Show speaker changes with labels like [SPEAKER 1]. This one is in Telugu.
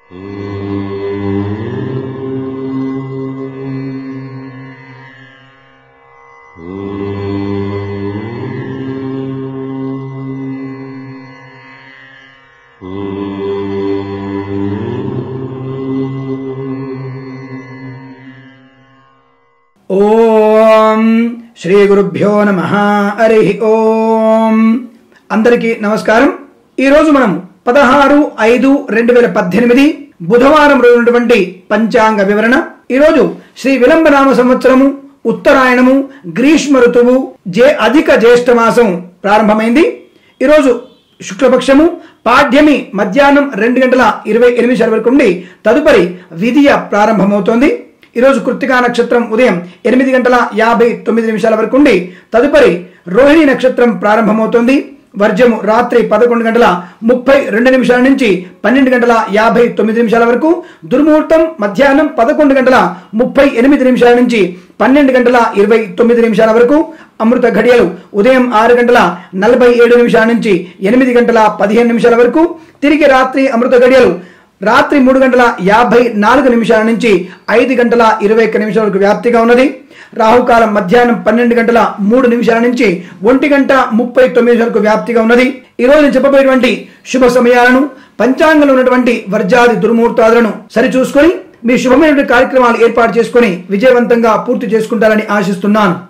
[SPEAKER 1] ఓం శ్రీ గురుభ్యో నమ హరి ఓం అందరికీ నమస్కారం ఈరోజు మనం పదహారు ఐదు రెండు వేల పద్దెనిమిది బుధవారం రోజునటువంటి పంచాంగ వివరణ ఈరోజు శ్రీ విలంబనామ సంవత్సరము ఉత్తరాయణము గ్రీష్మ ఋతువు జే అధిక జ్యేష్ఠ మాసం ప్రారంభమైంది ఈరోజు శుక్లపక్షము పాఠ్యమి మధ్యాహ్నం రెండు గంటల ఇరవై ఎనిమిది నిమిషాల వరకు ఉండి తదుపరి విధియ ప్రారంభమవుతోంది ఈరోజు కృత్తికా నక్షత్రం ఉదయం ఎనిమిది గంటల యాభై తొమ్మిది నిమిషాల వరకు ఉండి తదుపరి రోహిణి నక్షత్రం ప్రారంభమవుతోంది వర్జము రాత్రి పదకొండు గంటల ముప్పై రెండు నిమిషాల నుంచి పన్నెండు గంటల యాభై తొమ్మిది నిమిషాల వరకు దుర్ముహూర్తం మధ్యాహ్నం పదకొండు గంటల ముప్పై ఎనిమిది నిమిషాల నుంచి పన్నెండు గంటల ఇరవై తొమ్మిది నిమిషాల వరకు అమృత ఘడియలు ఉదయం ఆరు గంటల నలభై ఏడు నిమిషాల నుంచి ఎనిమిది గంటల పదిహేను నిమిషాల వరకు తిరిగి రాత్రి అమృత ఘడియలు రాత్రి మూడు గంటల యాభై నాలుగు నిమిషాల నుంచి ఐదు గంటల ఇరవై ఒక్క నిమిషాల వరకు వ్యాప్తిగా ఉన్నది రాహుకాలం మధ్యాహ్నం పన్నెండు గంటల మూడు నిమిషాల నుంచి ఒంటి గంట ముప్పై తొమ్మిది నిమిషాల వరకు వ్యాప్తిగా ఉన్నది ఈ రోజు నేను చెప్పబోయేటువంటి శుభ సమయాలను పంచాంగంలో ఉన్నటువంటి వర్జాది దుర్ముహూర్తాలను సరిచూసుకొని మీ శుభమైనటువంటి కార్యక్రమాలు ఏర్పాటు చేసుకొని విజయవంతంగా పూర్తి చేసుకుంటారని ఆశిస్తున్నాను